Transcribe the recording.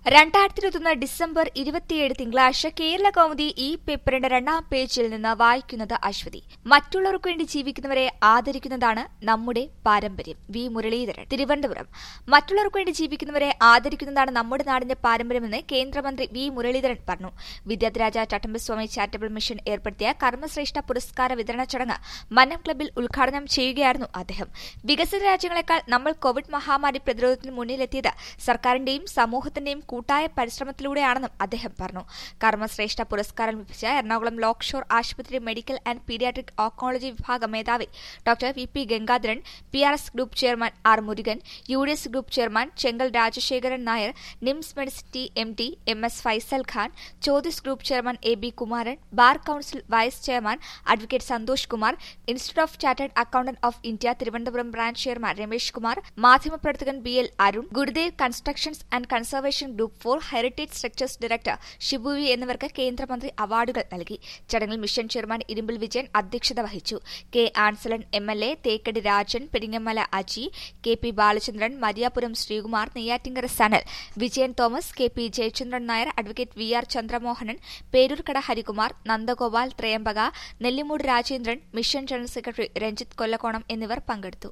രണ്ടായിരത്തി ഇരുപത്തൊന്ന് ഡിസംബർ ഇരുപത്തിയേഴ് തിങ്കളാഴ്ച കേരള കൗമുദി ഈ പേപ്പറിന്റെ രണ്ടാം പേജിൽ നിന്ന് വായിക്കുന്നത് അശ്വതി മറ്റുള്ളവർക്ക് വേണ്ടി ജീവിക്കുന്നവരെ ആദരിക്കുന്നതാണ് നമ്മുടെ പാരമ്പര്യം വി മുരളീധരൻ തിരുവനന്തപുരം മറ്റുള്ളവർക്ക് വേണ്ടി ജീവിക്കുന്നവരെ ആദരിക്കുന്നതാണ് നമ്മുടെ നാടിന്റെ പാരമ്പര്യമെന്ന് കേന്ദ്രമന്ത്രി വി മുരളീധരൻ പറഞ്ഞു വിദ്യാധിരാജ ചട്ടമ്പസ്വാമി ചാരിറ്റബിൾ മിഷൻ ഏർപ്പെടുത്തിയ കർമ്മശ്രേഷ്ഠ പുരസ്കാര വിതരണ ചടങ്ങ് മന്നം ക്ലബിൽ ഉദ്ഘാടനം ചെയ്യുകയായിരുന്നു അദ്ദേഹം വികസിത രാജ്യങ്ങളെക്കാൾ നമ്മൾ കോവിഡ് മഹാമാരി പ്രതിരോധത്തിന് മുന്നിലെത്തിയത് സർക്കാരിന്റെയും സമൂഹത്തിന്റെയും കൂട്ടായ പരിശ്രമത്തിലൂടെയാണെന്നും അദ്ദേഹം പറഞ്ഞു കർമ്മശ്രേഷ്ഠ പുരസ്കാരം ലഭിച്ച എറണാകുളം ലോക് ഷോർ ആശുപത്രി മെഡിക്കൽ ആൻഡ് പീഡിയാട്രിക് ഓങ്കോളജി വിഭാഗം മേധാവി doctor V P Gangadharan P R S group chairman R Murugan U D S group chairman Chengal Rajasekharan Nair NIMS medicity M D M S Faisal Khan ചോദിസ് group chairman A B Kumaran bar council vice chairman advocate Santhosh Kumar institute of chartered accountant of India Thiruvananthapuram branch chairman Ramesh Kumar മാധ്യമപ്രവർത്തകൻ B L Arun Gurudev constructions and conservation group for heritage structures director Shibu V എന്നിവർക്ക് കേന്ദ്രമന്ത്രി അവാർഡുകൾ നൽകി ചടങ്ങിൽ mission chairman ഇരുമ്പിൽ Vijayan അധ്യക്ഷത വഹിച്ചു K Anselan M L A Thekkady Rajan Peringamala Aji K P Balachandran Mariyapuram Sreekumar Neyyattinkara Sanal Vijayan Thomas K P Jayachandran Nair advocate V R Chandramohanan Peroorkada Harikumar Nandagopal Thrayambaka Nellimoodu Rajendran mission general secretary Ranjith Kollakonam എന്നിവർ പങ്കെടുത്തു